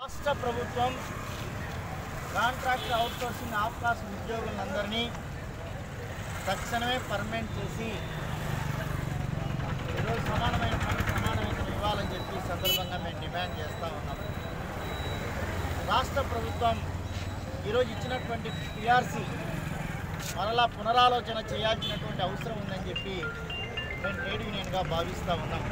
రాష్ట్ర ప్రభుత్వం contract outsourcing ఆఫ్కాస్ ఉద్యోగులందరినీ తక్షణమే పర్మనెంట్ చేసి ఈరోజు సమానమైన పని సమాన వేతనం ఇవ్వాలని చెప్పి ఈ సందర్భంగా మేము డిమాండ్ చేస్తూ ఉన్నాం రాష్ట్ర ప్రభుత్వం ఈరోజు ఇచ్చినటువంటి పిఆర్సీ మరలా పునరాలోచన చేయాల్సినటువంటి అవసరం ఉందని చెప్పి మేము ట్రేడ్ యూనియన్గా భావిస్తూ ఉన్నాం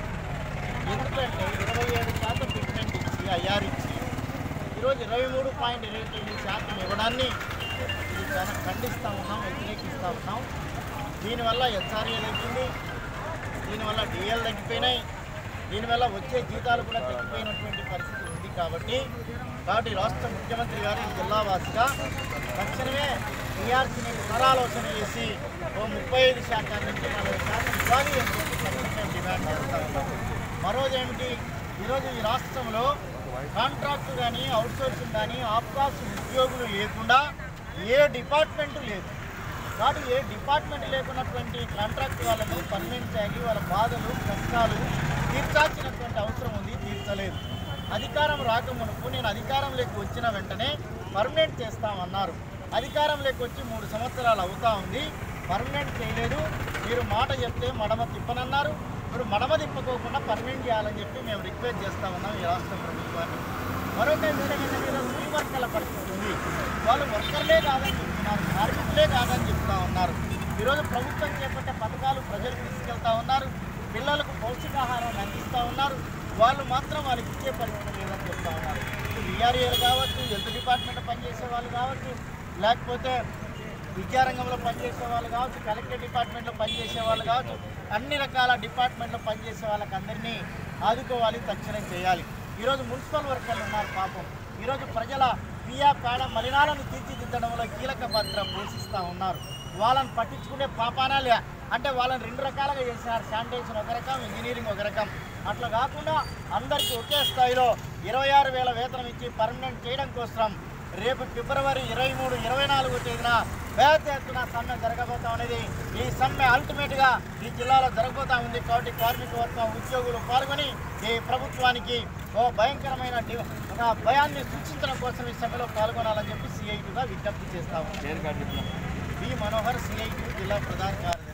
ఎందుకంటే ఇరవై ఏడు శాతం ఫిట్మెంట్ ఇచ్చి ఐఆర్ ఇచ్చి ఈరోజు ఇరవై మూడు పాయింట్ ఇరవై తొమ్మిది శాతం ఇవ్వడాన్ని ఇది చాలా ఖండిస్తూ ఉన్నాం వ్యతిరేకిస్తూ ఉన్నాం దీనివల్ల హెచ్ఆర్ఏ తగ్గింది దీనివల్ల డిఎల్ తగ్గిపోయినాయి దీనివల్ల వచ్చే జీతాలు కూడా తగ్గిపోయినటువంటి పరిస్థితి ఉంది కాబట్టి కాబట్టి రాష్ట్ర ముఖ్యమంత్రి గారు ఈ జిల్లావాసిగా తక్షణమే టీఆర్సీని పునరాలోచన చేసి ఓ ముప్పై ఐదు శాతం నుంచి నలభై శాతం ఇవ్వాలి అని చెప్పి ప్రభుత్వం డిమాండ్ చేస్తా ఉన్నాం మరోదేమిటి ఈరోజు ఈ రాష్ట్రంలో కాంట్రాక్ట్ కానీ అవుట్సోర్సింగ్ కానీ ఆఫ్కాస్ ఉద్యోగులు లేకుండా ఏ డిపార్ట్మెంట్ లేదు కాబట్టి ఏ డిపార్ట్మెంట్ లేకున్నటువంటి కాంట్రాక్ట్ వాళ్ళను పర్మనెంట్ చేయాలి వాళ్ళ బాధలు కష్టాలు తీర్చాల్సినటువంటి అవసరం ఉంది తీర్చలేదు అధికారం రాకమునుపు నేను అధికారంలోకి వచ్చిన వెంటనే పర్మనెంట్ చేస్తామన్నారు అధికారంలోకి వచ్చి మూడు సంవత్సరాలు అవుతా ఉంది పర్మనెంట్ చేయలేదు మీరు మాట చెప్తే మడమ తిప్పనన్నారు ఇప్పుడు మడమ తిప్పకోకుండా పర్మనెంట్ చేయాలని చెప్పి మేము రిక్వెస్ట్ చేస్తా ఉన్నాం ఈ రాష్ట్ర ప్రభుత్వాన్ని మరొక విషయం ఏంటంటే స్త్రీ వర్కర్ల పరిస్థితి ఉంది వాళ్ళు వర్కర్లే కాదని చెప్తున్నారు కార్మికులే కాదని చెప్తా ఉన్నారు ఈరోజు ప్రభుత్వం చేపట్టే పథకాలు ప్రజలకు తీసుకెళ్తా ఉన్నారు పిల్లలకు పౌష్టికాహారాన్ని అందిస్తూ ఉన్నారు వాళ్ళు మాత్రం వాళ్ళకి ఇచ్చే పరిస్థితి లేదని చెప్తా ఉన్నారు విఆర్ఏలు కావచ్చు హెల్త్ డిపార్ట్మెంట్ పనిచేసే వాళ్ళు కావచ్చు లేకపోతే విద్యారంగంలో పనిచేసే వాళ్ళు కావచ్చు కలెక్టర్ డిపార్ట్మెంట్లో పనిచేసే వాళ్ళు కావచ్చు అన్ని రకాల డిపార్ట్మెంట్లో పనిచేసే వాళ్ళకి అందరినీ ఆదుకోవాలి తక్షణం చేయాలి ఈరోజు మున్సిపల్ వర్కర్లు ఉన్నారు పాపం ఈరోజు ప్రజల పియా పేడ మలినాలను తీర్చిదిద్దడంలో కీలక పాత్ర పోషిస్తూ ఉన్నారు వాళ్ళని పట్టించుకునే పాపానాలే అంటే వాళ్ళని రెండు రకాలుగా చేసినారు శానిటైజేషన్ ఒక రకం ఇంజనీరింగ్ ఒక రకం అట్లా కాకుండా అందరికీ ఒకే స్థాయిలో ఇరవై ఆరు వేల వేతనం ఇచ్చి పర్మనెంట్ చేయడం కోసం రేపు ఫిబ్రవరి ఇరవై మూడు ఇరవై నాలుగు తేదీన పెద్ద ఎత్తున సమ్మె జరగబోతా ఉన్నది ఈ సమ్మె అల్టిమేట్గా ఈ జిల్లాలో జరగబోతా ఉంది కాబట్టి కార్మిక వర్గం ఉద్యోగులు పాల్గొని ఈ ప్రభుత్వానికి ఓ భయంకరమైన డి- ఒక భయాన్ని సూచించడం కోసం ఈ సమ్మెలో పాల్గొనాలని చెప్పి సిఐటిగా విజ్ఞప్తి చేస్తా ఉన్నాం బి మనోహర్ సిఐటి జిల్లా ప్రధాన కార్యదర్శి